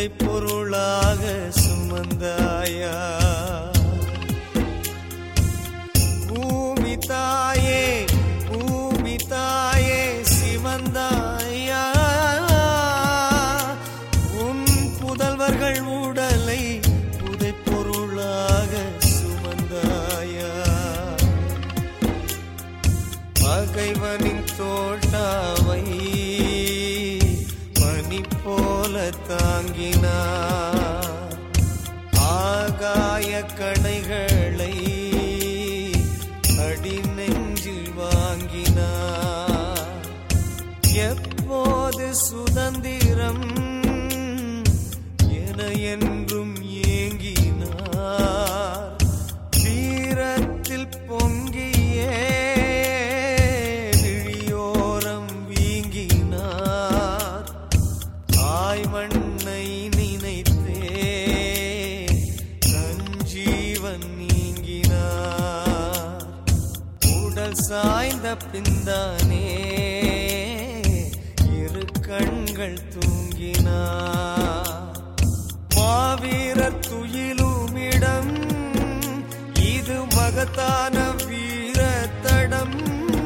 புதை பொருளாக சுமந்தாயா பூமி தாயே பூமி தாயே சிவந்தாயா உன் புதல்வர்கள் உடலை புதை பொருளாக சுமந்தாயா பகைவனின் தோட்டாவை பனி போல தாங்கினார் ஆகாய கணைகளை அடி நெஞ்சில் வாங்கினார் எப்போது சுதந்திரம் என என்றும் ஏங்கினார் வீரத்தில் பொங்கியே விழியோரம் வீங்கினார் தாய் மண்ணை நினைத்தே சஞ்சீவன் நீங்கினார் உடல் சாய்ந்த பின்தானே இரு கண்கள் தூங்கினார் மாவீரர் துயிலுமிடம் இது மகத்தான வீர தடம்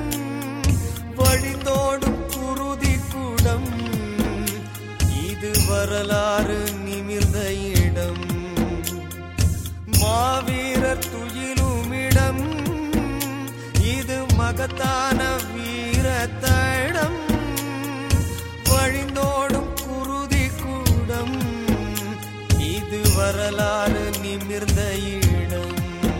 வழிந்தோடும் குருதி குடம் இது வரலாறு நிமிர்ந்த இடம் மாவீரர் துயிலுமிடம் இது மகத்தான வீர தடம் வழிந்தோடும் குருதி கூடம் இது வரலாறு நிமிர்ந்த இடம்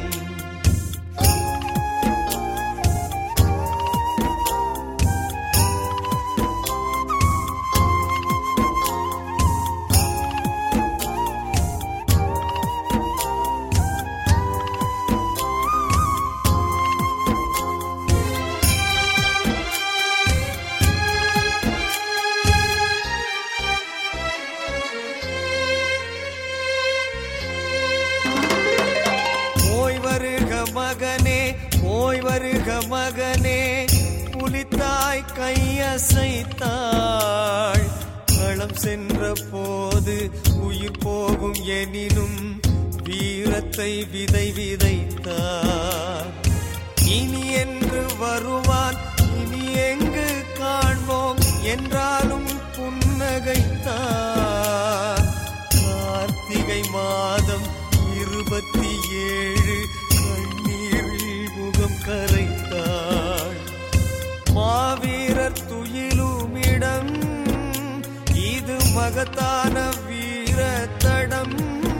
போய் வருக மகனே போய் வருக மகனே புலித்தாய் கையசைத்தாள் களம் சென்ற போது உயிர் போகும் எனினும் வீரத்தை விதை விதைத்தார் இனி என்று வருவான் இனி எங்கு காண்போம் என்றாலும் புன்னகைத்தார் கார்த்திகை மாதம் இருபத்தி ஏழு கண்ணீரில் முகம் கரைத்தாள் மாவீரர் துயிலுமிடம் இது மகத்தான வீர தடம்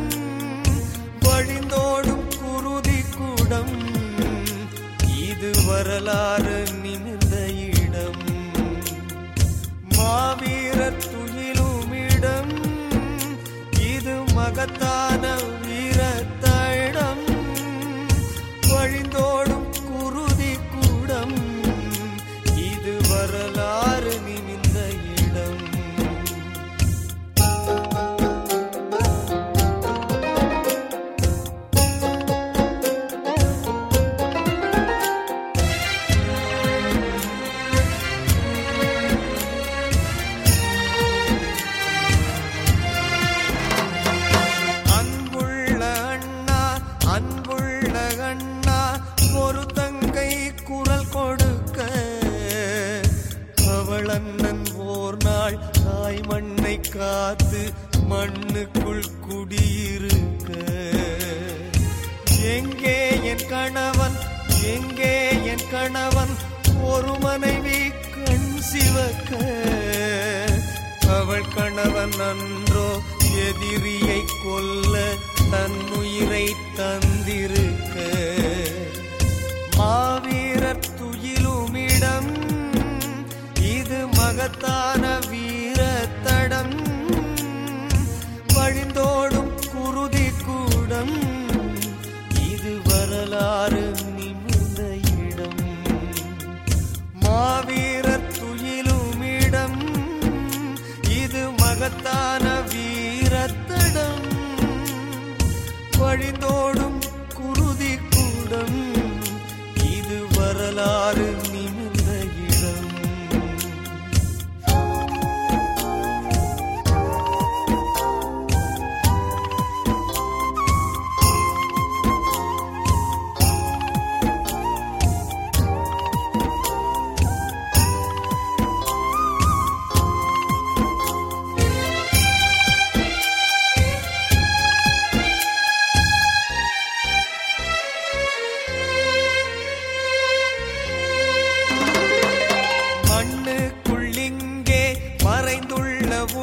வழிந்தோடும் குருதி குடம் இது வரலாறு நிமிர்ந்த இடம் மாவீரர் துயிலுமிடம் இது மகத்தான வீர தடம் வழிந்தோடும் குருதி கூடம் இது வரலாறு நிமிர்ந்த இடம் அன்புள்ள அண்ணா அன்புள்ள அண்ணா ஒரு தங்கை குரல் கொடுக்க அவள் அண்ணன் ஓர் நாள் தாய் மண்ணை காத்து மண்ணுக்குள் குடியிருக்க எங்கே என் கணவன் எங்கே என் கணவன் ஒரு மனைவி கண் சிவக்க அவள் கணவன் அன்றோ எதிரியை கொல்ல தன்னுயிரை தந்திருக்க மாவீரர் துயிலுமிடம் இது மகத்தான வீர தடம் வழிந்தோடும் குருதி கூடம் இது வரலாறு நிமிர்ந்த இடம் மாவீரர் துயிலுமிடம் இது மகத்தான வீரத்தடம் வழிந்தோடும் குருதி கூடம் இது வரலாறு நிமிர்ந்த இடம்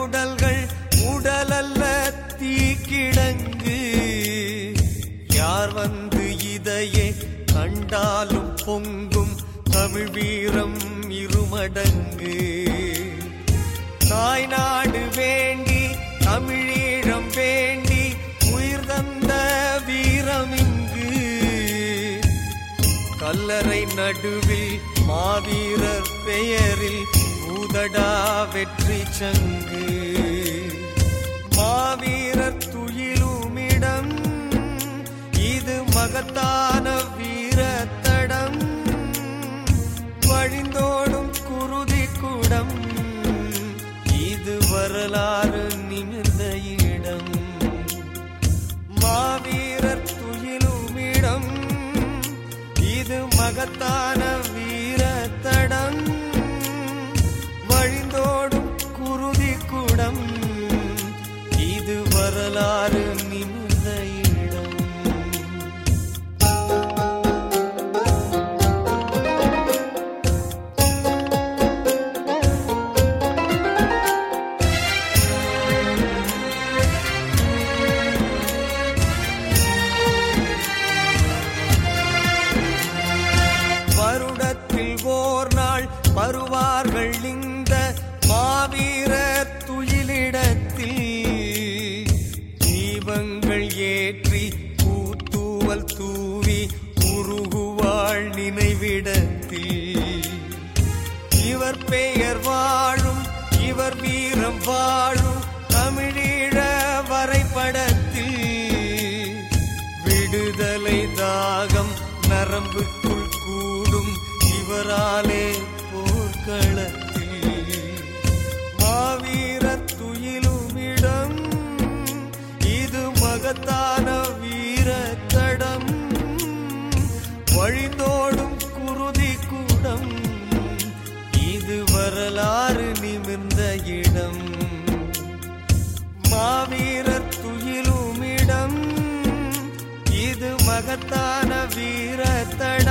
உடல்கள் உடலல்ல தீக்கிடங்கு யார் வந்து இதையே கண்டாலும் பொங்கும் தமிழ் வீரம் இருமடங்கு தாய் நாடு வேண்டி தமிழீழம் வேண்டி உயிர் தந்த வீரம் இங்கு கல்லறை நடுவில் மாவீரர் பெயரில் ஊதடா வெற்றி சங்கு மாவீரர் துயிலுமிடம் இது மகத்தான வீரத்தடம் வழிந்தோடும் குருதி குடம் இது வரலாறு நிமிர்ந்த இடம் மாவீரர் துயிலுமிடம் இது மகத்தான வீரத்தடம் வழிந்தோடும் குருதி குடம் இது வரலாறு நிமிர்ந்த இடம் வருடத்தில் ஓர் நாள் வருவார்கள் இந்த மாவீர துயிலிடத்தில் தீபங்கள் ஏற்றி பூத்தூவல் தூவி உருகுவாள் நினைவிடத்தில் இவர் பெயர் வாழும் இவர் வீரம் வாழும் தமிழீழ வரைபடத்தில் விடுதலை தாகம் நரம்புக்குள் கூடும் இவராலே போர்க்களத்தில் மாவீர துயிலுமிடம் இது மகத்தான வீரத்தடம் வழிந்தோடும் குருதி கூடம் இது வரலாறு நிமிர்ந்த இடம் மாவீரர் துயிலுமிடம் இது மகத்தான வீரத்தடம்